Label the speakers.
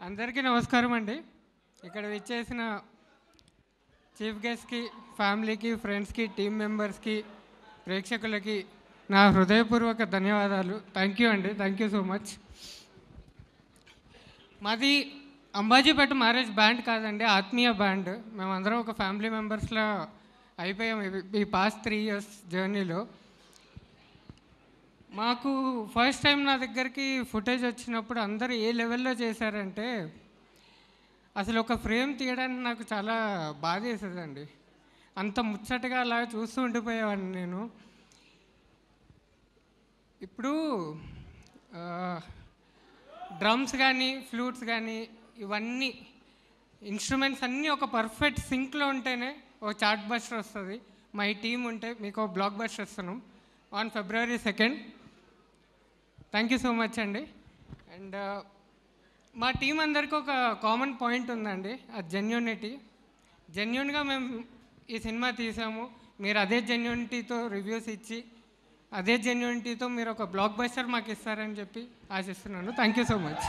Speaker 1: అందరికీ నమస్కారం అండి ఇక్కడ విచ్చేసిన చీఫ్ గెస్ట్కి ఫ్యామిలీకి ఫ్రెండ్స్కి టీం మెంబర్స్కి ప్రేక్షకులకి నా హృదయపూర్వక ధన్యవాదాలు థ్యాంక్ యూ అండి థ్యాంక్ యూ సో మచ్ మాది అంబాజీపేట మ్యారేజ్ బ్యాండ్ కాదండి ఆత్మీయ బ్యాండ్ మేమందరం ఒక ఫ్యామిలీ మెంబర్స్లో అయిపోయాం ఈ- ఈ పాస్ట్ త్రీ ఇయర్స్ జర్నీలో మాకు ఫస్ట్ టైం నా దగ్గరికి ఫుటేజ్ వచ్చినప్పుడు అందరూ ఏ లెవెల్లో చేశారంటే అసలు ఒక ఫ్రేమ్ తీయడానికి నాకు చాలా బాధ వేసేదండి అంత ముచ్చటగా అలా చూస్తూ ఉండిపోయేవాడిని నేను ఇప్పుడు డ్రమ్స్ కానీ ఫ్లూట్స్ కానీ ఇవన్నీ ఇన్స్ట్రుమెంట్స్ అన్నీ ఒక పర్ఫెక్ట్ సింక్లో ఉంటేనే ఒక చార్ట్ బస్టర్ వస్తుంది మా ఈ టీం ఉంటే మీకు ఒక బ్లాక్ బస్టర్ ఇస్తున్నాం on February second thank you so much అండి అండ్ మా టీం అందరికీ ఒక కామన్ పాయింట్ ఉందండి అది జెన్యూనిటీ జెన్యున్గా మేము ఈ సినిమా తీసాము మీరు అదే జెన్యూనిటీతో రివ్యూస్ ఇచ్చి అదే జెన్యూనిటీతో మీరు ఒక బ్లాక్ బస్టర్ మాకు ఇస్తారని చెప్పి ఆశిస్తున్నాను థ్యాంక్ యూ సో మచ్